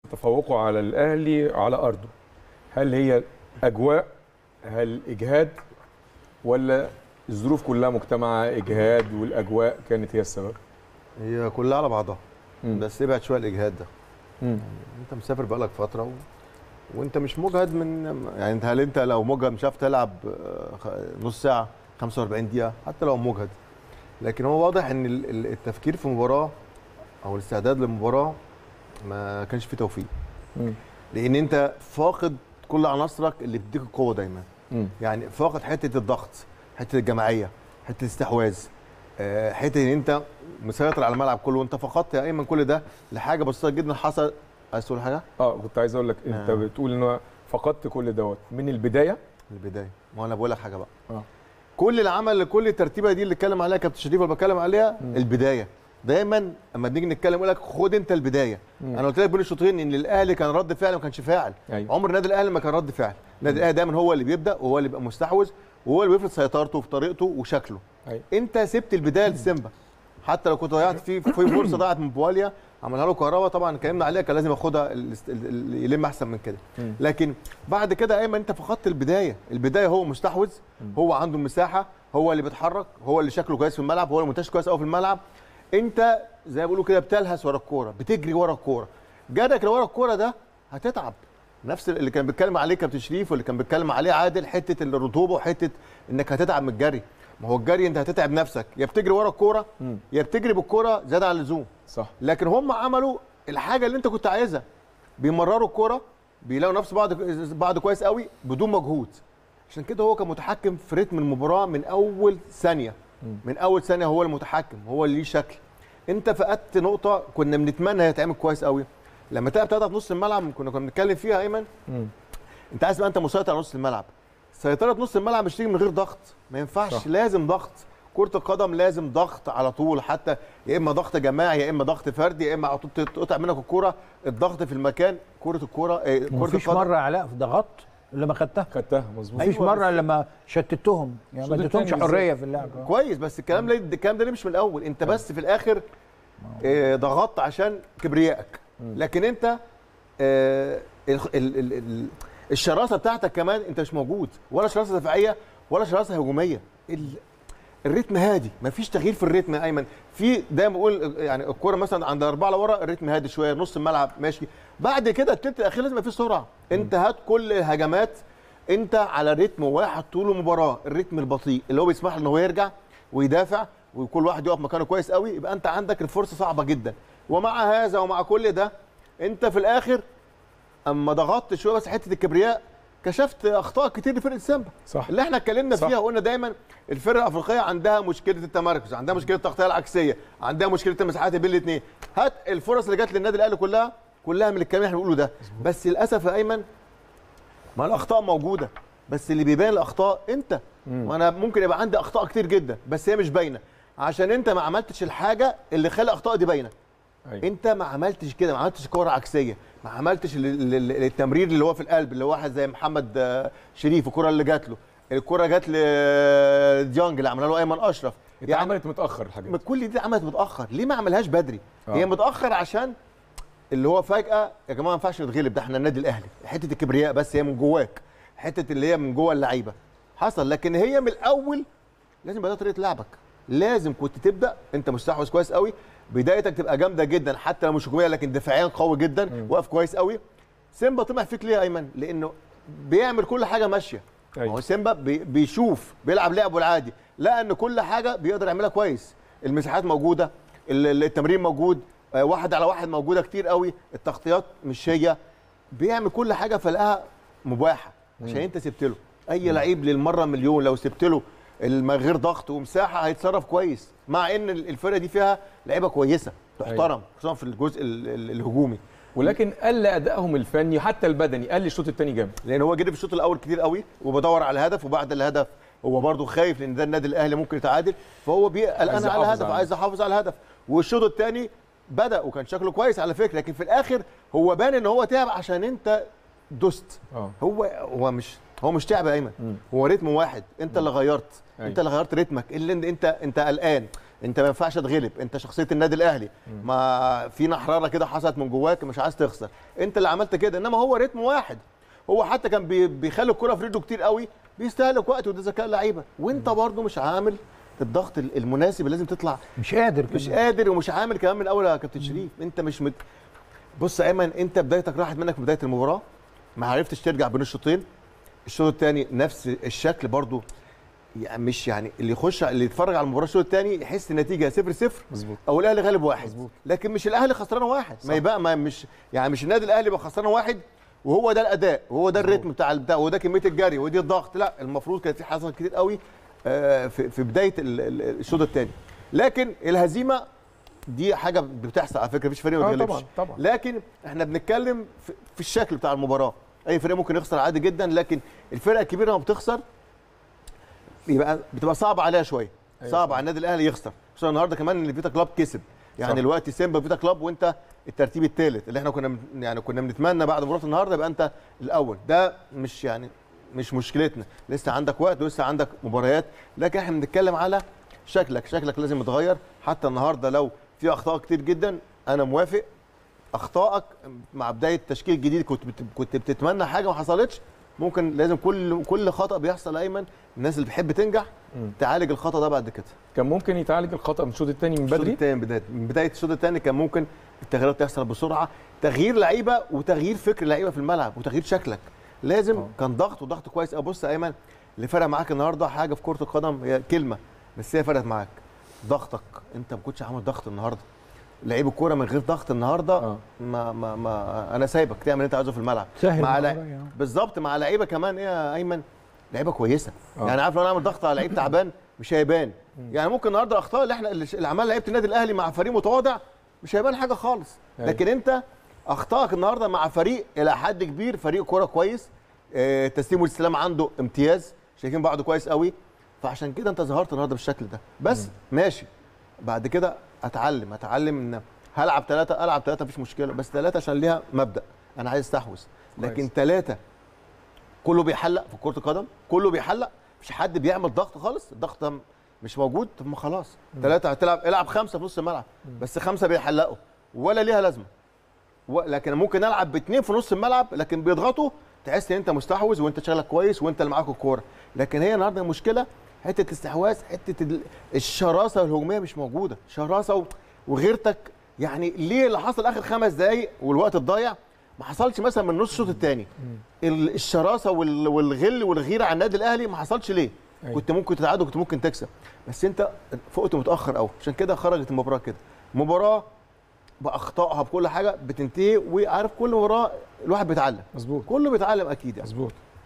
تفوقه على الاهلي على ارضه هل هي اجواء هل اجهاد ولا الظروف كلها مجتمعه اجهاد والاجواء كانت هي السبب هي كلها على بعضها مم. بس ابعد شويه الاجهاد ده مم. انت مسافر بقالك فتره و... وانت مش مجهد من يعني انت هل انت لو مجهد مش عارف تلعب آه، خ- نص ساعه 45 دقيقه حتى لو مجهد لكن هو واضح ان ال- ال- التفكير في مباراه او الاستعداد للمباراه ما كانش فيه توفيق مم. لان انت فاقد كل عناصرك اللي بتديك القوه دايما مم. يعني فاقد حته الضغط حته الجماعيه حته الاستحواذ آه، حته ان انت مسيطر على الملعب كله وانت فقدت يا ايمن كل ده لحاجه بسيطه جدا حصل عايز تقول حاجه اه كنت عايز اقول لك انت آه. بتقول ان فقدت كل دوت من البدايه من البدايه ما انا بقول لك حاجه بقى اه كل العمل كل الترتيبه دي اللي اتكلم عليها كابتن شريف اللي بتكلم عليها مم. البدايه دايما اما بنيجي نتكلم يقول لك خد انت البدايه مم. انا قلت لك بين الشوطين ان الاهلي كان رد فعل ما كانش فاعل ايوه عمر النادي الاهلي ما كان رد فعل النادي الاهلي دايما هو اللي بيبدا وهو اللي بيبقى مستحوذ وهو اللي بيفرض سيطرته في طريقته وشكله ايوه انت سبت البدايه لسيمبا حتى لو كنت ضيعت في في فرصه ضاعت من بواليا عملها له كهربا طبعا اتكلمنا عليها كان لازم ياخدها ال- ال- ال- يلم احسن من كده مم. لكن بعد كده ايمن انت فقدت البدايه البدايه هو مستحوذ هو عنده المساحه هو اللي بيتحرك هو اللي شكله كويس في الملعب هو اللي منتشر كويس قوي في الملعب انت زي ما بيقولوا كده بتلهس ورا الكوره بتجري ورا الكوره جادك اللي ورا الكوره ده هتتعب نفس اللي كان بيتكلم عليه كابتن شريف واللي كان بيتكلم عليه عادل حته الرطوبه وحته انك هتتعب من الجري ما هو الجري انت هتتعب نفسك يا بتجري ورا الكوره مم. يا بتجري بالكوره زياده عن اللزوم صح لكن هم عملوا الحاجه اللي انت كنت عايزها بيمرروا الكوره بيلاقوا نفس بعض بعض كويس قوي بدون مجهود عشان كده هو كان متحكم في رتم المباراه من اول ثانيه مم. من اول ثانيه هو المتحكم هو اللي ليه شكل انت فقدت نقطه كنا بنتمنى هي تعمل كويس قوي لما تلعب ثلاثه في نص الملعب كنا كنا بنتكلم فيها ايمن مم. انت عايز بقى انت مسيطر على نص الملعب سيطره نص الملعب مش تيجي من غير ضغط ما ينفعش صح. صح. لازم ضغط كره القدم لازم ضغط على طول حتى يا اما ضغط جماعي يا اما ضغط فردي يا اما على طول تقطع منك الكوره الضغط في المكان كره الكوره اه، كره مفيش مره يا علاء ضغطت لما خدتها خدتها مظبوط مفيش أيوة، مره بس- لما شتتهم يعني ما الشوط اديتهمش التاني حريه في اللعب كويس بس الكلام ده الكلام ده ليه مش من الاول انت بس في الاخر اه، ضغطت عشان كبريائك لكن انت اه، ال- ال- ال- ال- الشراسه بتاعتك كمان انت مش موجود ولا شراسه دفاعيه ولا شراسه هجوميه ال- الريتم هادي مفيش تغيير في الريتم يا ايمن في دايما بقول يعني الكوره مثلا عند اربعه لورا الريتم هادي شويه نص الملعب ماشي بعد كده التلت الاخير لازم يبقى فيه سرعه انت هات كل الهجمات انت على رتم واحد طول المباراه الريتم البطيء اللي هو بيسمح له ان هو يرجع ويدافع وكل واحد يقف مكانه كويس قوي يبقى انت عندك الفرصه صعبه جدا ومع هذا ومع كل ده انت في الاخر اما ضغطت شويه بس حته الكبرياء كشفت اخطاء كتير لفرقه سيمبا صح اللي احنا اتكلمنا صح. فيها وقلنا دايما الفرقه الافريقيه عندها مشكله التمركز عندها مشكله التغطيه العكسيه عندها مشكله المساحات بين الاثنين هات الفرص اللي جت للنادي الاهلي كلها كلها من الكلام اللي احنا بنقوله ده بس للاسف يا ايمن ما الاخطاء موجوده بس اللي بيبان الاخطاء انت مم. وانا ممكن يبقى عندي اخطاء كتير جدا بس هي مش باينه عشان انت ما عملتش الحاجه اللي خلى الاخطاء دي باينه أيوة. انت ما عملتش كده ما عملتش كوره عكسيه ما عملتش ال- ال- ال- التمرير اللي هو في القلب اللي هو واحد زي محمد آه، شريف الكره اللي جات له الكره جات لديانج اللي عملها له ايمن اشرف اتعملت متاخر الحاجات ما دي. كل دي عملت متاخر ليه ما عملهاش بدري آه. هي متاخر عشان اللي هو فجاه يا جماعه ما ينفعش نتغلب ده احنا النادي الاهلي حته الكبرياء بس هي من جواك حته اللي هي من جوه اللعيبه حصل لكن هي من الاول لازم يبقى ده طريقه لعبك لازم كنت تبدا انت مستحوذ كويس قوي بدايتك تبقى جامده جدا حتى لو مش هجوميه لكن دفاعيا قوي جدا واقف كويس قوي سيمبا طمع فيك ليه يا ايمن لانه بيعمل كل حاجه ماشيه أيوة. ما هو سيمبا بي- بيشوف بيلعب لعبه العادي لقى ان كل حاجه بيقدر يعملها كويس المساحات موجوده ال- ال- التمرين موجود آه، واحد على واحد موجوده كتير قوي التغطيات مش هي بيعمل كل حاجه فلقاها مباحه عشان انت سبت له اي لعيب للمره مليون لو سبت له الم- غير ضغط ومساحه هيتصرف كويس مع ان ال- الفرقه دي فيها لعيبه كويسه تحترم خصوصا في الجزء ال- ال- الهجومي ولكن قل ادائهم الفني حتى البدني قل الشوط الثاني جامد لان هو جري في الشوط الاول كتير قوي وبدور على الهدف وبعد الهدف هو برضه خايف لان ده النادي الاهلي ممكن يتعادل فهو بي- قلقان عايز على يحافظ الهدف على عايز يحافظ على الهدف والشوط الثاني بدا وكان شكله كويس على فكره لكن في الاخر هو بان ان هو تعب عشان انت دست اه هو هو مش هو مش تعب يا ايمن هو رتم واحد انت اللي غيرت أيوة. انت اللي غيرت رتمك اللي انت انت انت قلقان انت ما ينفعش تغلب انت شخصيه النادي الاهلي ما في نحراره كده حصلت من جواك مش عايز تخسر انت اللي عملت كده انما هو رتم واحد هو حتى كان بي- بيخلي الكره في رجله كتير قوي بيستهلك وقت وده ذكاء لعيبه وانت برضو مش عامل الضغط ال- المناسب اللي لازم تطلع مش قادر مش كمان. قادر ومش عامل كمان من الاول يا كابتن شريف انت مش مت... بص يا ايمن انت بدايتك راحت منك في بدايه المباراه ما عرفتش ترجع بين الشوطين الشوط الثاني نفس الشكل برضو يعني مش يعني اللي يخش اللي يتفرج على المباراه الشوط الثاني يحس النتيجه 0 0 مظبوط او الاهلي غالب واحد مظبوط. لكن مش الاهلي خسران واحد صح. ما يبقى ما مش يعني مش النادي الاهلي يبقى خسران واحد وهو ده الاداء وهو ده الريتم بتاع البتاع وده كميه الجري ودي الضغط لا المفروض كان في حصل كتير قوي آه، في في بدايه ال- ال- الشوط الثاني لكن الهزيمه دي حاجه بتحصل على فكره مفيش فريق ما آه بيغلبش طبعا طبعا لكن احنا بنتكلم في, في الشكل بتاع المباراه اي فريق ممكن يخسر عادي جدا لكن الفرقه الكبيره لما بتخسر يبقى بتبقى صعبه عليها شويه أيوة صعب صح. على النادي الاهلي يخسر خصوصا النهارده كمان ان فيتا كلاب كسب يعني صح. دلوقتي سيمبا فيتا كلاب وانت الترتيب الثالث اللي احنا كنا من- يعني كنا بنتمنى بعد مباراه النهارده يبقى انت الاول ده مش يعني مش مشكلتنا لسه عندك وقت ولسه عندك مباريات لكن احنا بنتكلم على شكلك شكلك لازم يتغير حتى النهارده لو في اخطاء كتير جدا انا موافق اخطائك مع بدايه تشكيل جديد كنت بت... كنت بتتمنى حاجه ما حصلتش ممكن لازم كل كل خطا بيحصل ايمن الناس اللي بتحب تنجح مم. تعالج الخطا ده بعد كده كان ممكن يتعالج الخطا من الشوط الثاني من الشوط بدري الثاني بدايه من بدايه الشوط الثاني كان ممكن التغييرات تحصل بسرعه تغيير لعيبه وتغيير فكر لعيبه في الملعب وتغيير شكلك لازم آه. كان ضغط وضغط كويس أوي. بص يا ايمن اللي فرق معاك النهارده حاجه في كره القدم هي كلمه بس هي فرقت معاك ضغطك انت ما كنتش عامل ضغط النهارده لعيب الكوره من غير ضغط النهارده اه ما ما ما انا سايبك تعمل اللي انت عايزه في الملعب سهل مع الموضوع لع- يعني. بالظبط مع لعيبه كمان ايه يا ايمن لعيبه كويسه آه. يعني عارف لو انا اعمل ضغط على لعيب تعبان مش هيبان يعني ممكن النهارده الاخطاء اللي احنا اللي عملها لعيبه النادي الاهلي مع فريق متواضع مش هيبان حاجه خالص أيوة. لكن انت اخطائك النهارده مع فريق الى حد كبير فريق كوره كويس آه، تسليم والاستلام عنده امتياز شايفين بعض كويس قوي فعشان كده انت ظهرت النهارده بالشكل ده بس ماشي بعد كده اتعلم اتعلم ان هلعب ثلاثه العب ثلاثه مفيش مشكله بس ثلاثه عشان ليها مبدا انا عايز استحوذ لكن كويس. ثلاثه كله بيحلق في كره القدم كله بيحلق مش حد بيعمل ضغط خالص الضغط ده مش موجود طب ما خلاص ثلاثه هتلعب العب خمسه في نص الملعب بس خمسه بيحلقوا ولا ليها لازمه و- لكن ممكن العب باثنين في نص الملعب لكن بيضغطوا تحس ان انت مستحوذ وانت شغلك كويس وانت اللي معاك الكوره لكن هي النهارده المشكله حته الاستحواذ حته ال- الشراسه الهجوميه مش موجوده شراسه و- وغيرتك يعني ليه اللي حصل اخر خمس دقائق والوقت الضايع ما حصلش مثلا من نص الشوط الثاني الشراسه وال- والغل والغيره على النادي الاهلي ما حصلش ليه أيوة. كنت ممكن تتعادل كنت ممكن تكسب بس انت فقت متاخر قوي عشان كده خرجت المباراه كده مباراه باخطائها بكل حاجه بتنتهي وعارف كل مباراه الواحد بيتعلم مظبوط كله بيتعلم اكيد يعني مظبوط